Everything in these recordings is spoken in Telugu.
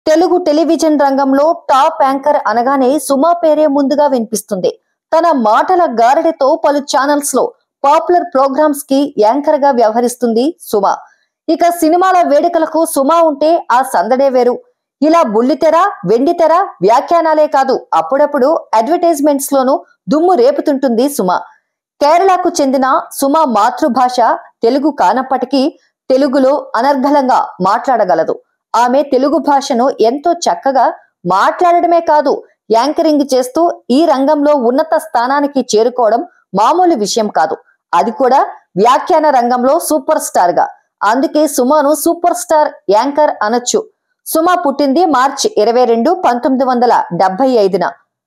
తెలుగు టెలివిజన్ రంగంలో టాప్ యాంకర్ అనగానే సుమా పేరే ముందుగా వినిపిస్తుంది తన మాటల గారడితో పలు ఛానల్స్ లో పాపులర్ ప్రోగ్రామ్స్ కి యాంకర్ గా వ్యవహరిస్తుంది సుమ ఇక సినిమాల వేడుకలకు సుమ ఉంటే ఆ సందడే వేరు ఇలా బుల్లితెర వెండితెర వ్యాఖ్యానాలే కాదు అప్పుడప్పుడు అడ్వర్టైజ్మెంట్స్ లోనూ దుమ్ము రేపుతుంటుంది సుమ కేరళకు చెందిన సుమ మాతృభాష తెలుగు కానప్పటికీ తెలుగులో అనర్గళంగా మాట్లాడగలదు ఆమె తెలుగు భాషను ఎంతో చక్కగా మాట్లాడడమే కాదు యాంకరింగ్ చేస్తూ ఈ రంగంలో ఉన్నత స్థానానికి చేరుకోవడం మామూలు విషయం కాదు అది కూడా వ్యాఖ్యాన రంగంలో సూపర్ స్టార్ గా అందుకే సుమాను సూపర్ స్టార్ యాంకర్ అనొచ్చు సుమా పుట్టింది మార్చి ఇరవై రెండు పంతొమ్మిది వందల డెబ్బై ఐదున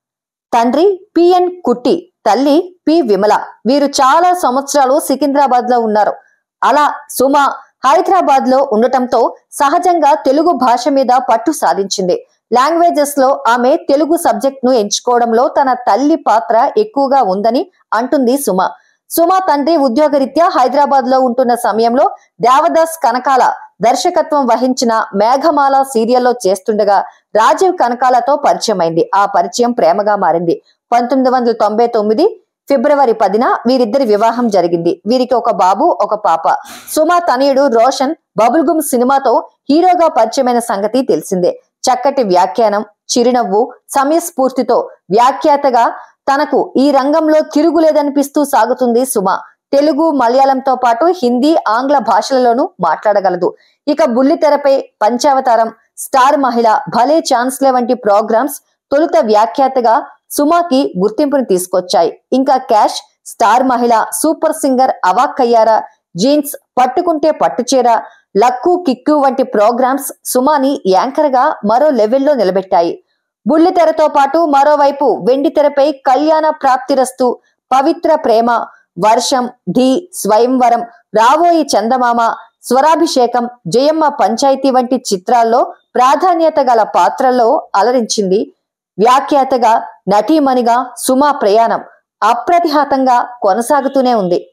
తండ్రి పిఎన్ కుట్టి తల్లి పి విమల వీరు చాలా సంవత్సరాలు సికింద్రాబాద్ లో ఉన్నారు అలా సుమ హైదరాబాద్ లో ఉండటంతో సహజంగా తెలుగు భాష మీద పట్టు సాధించింది లాంగ్వేజెస్ లో ఆమె తెలుగు సబ్జెక్ట్ ను ఎంచుకోవడంలో తన తల్లి పాత్ర ఎక్కువగా ఉందని అంటుంది సుమ సుమ తండ్రి ఉద్యోగరీత్యా హైదరాబాద్ లో ఉంటున్న సమయంలో దేవదాస్ కనకాల దర్శకత్వం వహించిన మేఘమాల సీరియల్లో చేస్తుండగా రాజీవ్ కనకాలతో పరిచయం అయింది ఆ పరిచయం ప్రేమగా మారింది పంతొమ్మిది వందల తొంభై తొమ్మిది ఫిబ్రవరి పదిన వీరిద్దరి వివాహం జరిగింది వీరికి ఒక బాబు ఒక పాప సుమ తనయుడు రోషన్ బబుల్ గుమ్ సినిమాతో హీరోగా పరిచయమైన సంగతి తెలిసిందే చక్కటి వ్యాఖ్యానం చిరునవ్వు సమయస్ఫూర్తితో వ్యాఖ్యాతగా తనకు ఈ రంగంలో తిరుగులేదనిపిస్తూ సాగుతుంది సుమ తెలుగు మలయాళంతో పాటు హిందీ ఆంగ్ల భాషలలోనూ మాట్లాడగలదు ఇక బుల్లితెరపై పంచావతారం స్టార్ మహిళ భలే ఛాన్స్లే వంటి ప్రోగ్రామ్స్ తొలుత వ్యాఖ్యాతగా సుమాకి గుర్తింపుని తీసుకొచ్చాయి ఇంకా క్యాష్ స్టార్ మహిళ సూపర్ సింగర్ అవాక్కయ్యారా జీన్స్ పట్టుకుంటే పట్టుచీర లక్కు కిక్కు వంటి ప్రోగ్రామ్స్ సుమాని యాంకర్ గా మరో లెవెల్లో నిలబెట్టాయి బుల్లితెరతో పాటు మరోవైపు వెండి తెరపై కళ్యాణ ప్రాప్తిరస్తు పవిత్ర ప్రేమ వర్షం ఢీ స్వయంవరం రావోయి చందమామ స్వరాభిషేకం జయమ్మ పంచాయతీ వంటి చిత్రాల్లో ప్రాధాన్యత గల పాత్రల్లో అలరించింది వ్యాఖ్యాతగా నటీమణిగా సుమా ప్రయాణం అప్రతిహతంగా కొనసాగుతూనే ఉంది